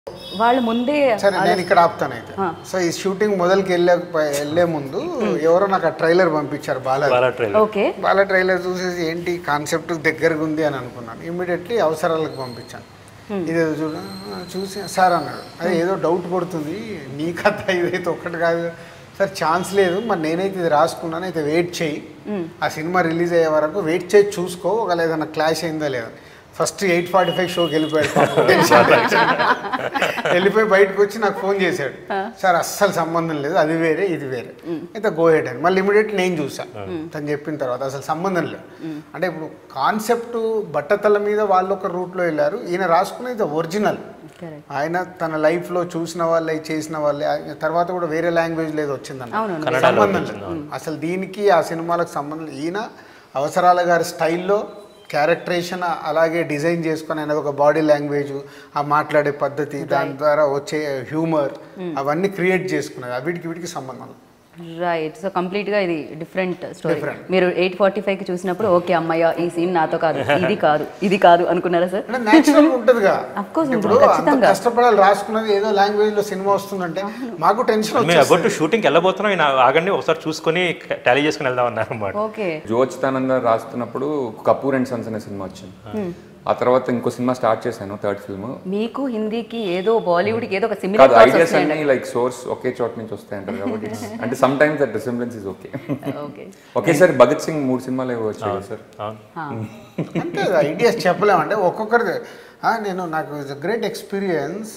వాళ్ళు ముందే సరే నేను ఇక్కడ ఆపుతాను అయితే సో ఈ షూటింగ్ మొదలుకి వెళ్ళే వెళ్ళే ముందు ఎవరో నాకు ఆ ట్రైలర్ పంపించారు బాలాజీ బాగా ట్రైలర్ ఓకే బాల ట్రైలర్ చూసేసి ఏంటి కాన్సెప్ట్ దగ్గరగా ఉంది అని అనుకున్నాను ఇమ్మీడియట్లీ అవసరాలకు పంపించాను ఇదేదో చూడ చూసి సార్ అన్నాడు అదే ఏదో డౌట్ కొడుతుంది నీ కథ ఇదైతే ఒక్కటి కాదు సార్ ఛాన్స్ లేదు మరి నేనైతే ఇది రాసుకున్నాను అయితే వెయిట్ చేయి ఆ సినిమా రిలీజ్ అయ్యే వరకు వెయిట్ చేసి చూసుకో ఒకవేళ ఏదైనా క్లాష్ అయిందా లేదా ఫస్ట్ ఎయిట్ ఫార్టీ ఫైవ్ షోకి వెళ్ళిపోయాడు పాపం. Tension tension. వెళ్ళిపోయి బయటకు వచ్చి నాకు ఫోన్ చేశాడు సార్ అస్సలు సంబంధం లేదు అది వేరే ఇది వేరే అయితే గో హెడ్ అని మళ్ళీ ఇమీడియట్ నేను చూసా తను చెప్పిన తర్వాత అసలు సంబంధం లేదు అంటే ఇప్పుడు కాన్సెప్ట్ బట్టతల మీద వాళ్ళు ఒక రూట్లో వెళ్ళారు ఈయన రాసుకునేది ఒరిజినల్ కరెక్ట్ ఆయన తన లైఫ్లో చూసిన వాళ్ళే చేసిన వాళ్ళే ఆయన తర్వాత కూడా వేరే లాంగ్వేజ్ లేదు వచ్చిందన్న అవును కన్నడలో సంబంధం వచ్చింది, లేదు అసలు దీనికి ఆ సినిమాలకు సంబంధం లేదు. ఈయన అవసరాల గారి స్టైల్లో క్యారెక్టరేషన్ అలాగే డిజైన్ చేసుకొని ఆయన ఒక బాడీ లాంగ్వేజ్ ఆ మాట్లాడే పద్ధతి దాని ద్వారా వచ్చే హ్యూమర్ అవన్నీ క్రియేట్ చేసుకున్నది ఆ వీటికి వీటికి సంబంధం లేదు. రైట్ సో కంప్లీట్ గా ఇది డిఫరెంట్ స్టోరీ Different. మీరు ఎయిట్ ఫార్టీ ఫైవ్ కి చూసినప్పుడు ఓకే అమ్మయ్య ఈ సీన్ నాతో కాదు ఇది కాదు ఇది కాదు అనుకున్నారా సార్ అంటే న్యాచురల్ ఉంటుందిగా Of course ఇప్పుడు ఉంటుంది, అంత ఖచ్చితంగా. కష్టపడాలి రాసుకున్నది ఏదో లాంగ్వేజ్ లో సినిమా వస్తుందంటే మాకు టెన్షన్ మేము వచ్చేస్తుంది అబౌట్ షూటింగ్కి వెళ్ళబోతున్నాం ఈయన ఆగండి ఒకసారి చూసుకొని టాలీ చేసుకుని వెళ్దాం అన్నారు అన్నమాట ఓకే జోచితానంద రాస్తున్నప్పుడు కపూర్ అండ్ సన్స్ అనే సినిమా వచ్చింది ఆ తర్వాత ఇంకో సినిమా స్టార్ట్ చేశాను థర్డ్ ఫిల్మ్ మీకు హిందీకి ఏదో బాలీవుడ్ కి ఏదో ఒక కాదు సిమిలర్ ఐడియాస్ అన్ని లైక్ సోర్స్ ఒకే చోట నుంచి వస్తాయంటారు కాబట్టి అంటే sometimes that resemblance is okay okay ఒకేసారి భగత్ సింగ్ మూడు సినిమాలు ఏవో వచ్చాయి కదా సార్ అవును అంటే ఐడియాస్ చెప్పలేమంటే ఒక్కొక్కరిది ఆ, నేను నాకు it's great experience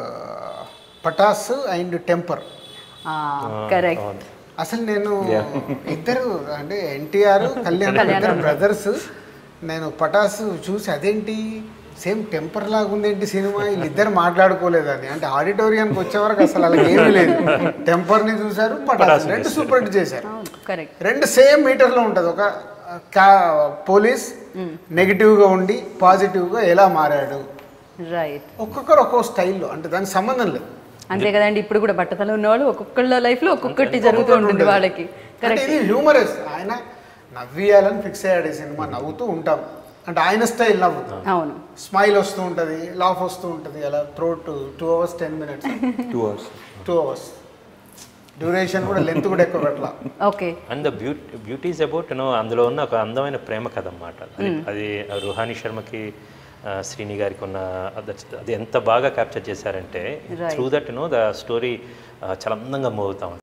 Pataas and Temper correct అసలు నేను ఇద్దరు అంటే ఎన్టీఆర్ కళ్యాణ్ ఇద్దరు బ్రదర్స్ నేను పటాస్ చూసి అదేంటి సేమ్ టెంపర్ లాగా ఉందేంటి సినిమా వీళ్ళిద్దరు మాట్లాడుకోలేదని అంటే ఆడిటోరియానికి వచ్చే వరకు అసలు అలా ఏమీ లేదు టెంపర్ని చూశారు పటాస్ రెండు సూపర్ హిట్ చేశారు కరెక్ట్ రెండు సేమ్ మీటర్లో ఉంటుంది ఒక కా పోలీస్ నెగిటివ్గా ఉండి పాజిటివ్గా ఎలా మారాడు రైట్ ఒక్కొక్కరు ఒక్కో స్టైల్లో అంటే దానికి సంబంధం లేదు అంతే కదండి ఇప్పుడు కూడా బట్టతలు ఉన్నవాళ్ళు ఒక్కొక్కళ్ళ లైఫ్ లో ఒక్కొక్కటి జరుగుతూ ఉంటుంది వాళ్ళకి అంటే కరెక్ట్ ఇది హ్యూమరస్ ఆయన నవ్వియాలని ఫిక్స్ అయ్యాడు ఈ సినిమా నవ్వుతూ ఉంటాం అంటే ఆయన స్టైల్ నవ్వు అవును స్మైల్ వస్తూ ఉంటుంది లాఫ్ వస్తూ ఉంటుంది అలా through two two hours ten minutes two hours two hours duration కూడా లెంత్ కూడా ఎక్కువ పెట్టాల okay and the beauty beauties about you know అందులో ఉన్న ఒక అందమైన ప్రేమ కథ అన్నమాట అది అది రుహాని శర్మకి ఆ, శ్రీని గారికి ఉన్న అది- అది ఎంత బాగా క్యాప్చర్ చేశారంటే through that you know the story చాలా అందంగా మూవ్ అవుతా ఉంటుంది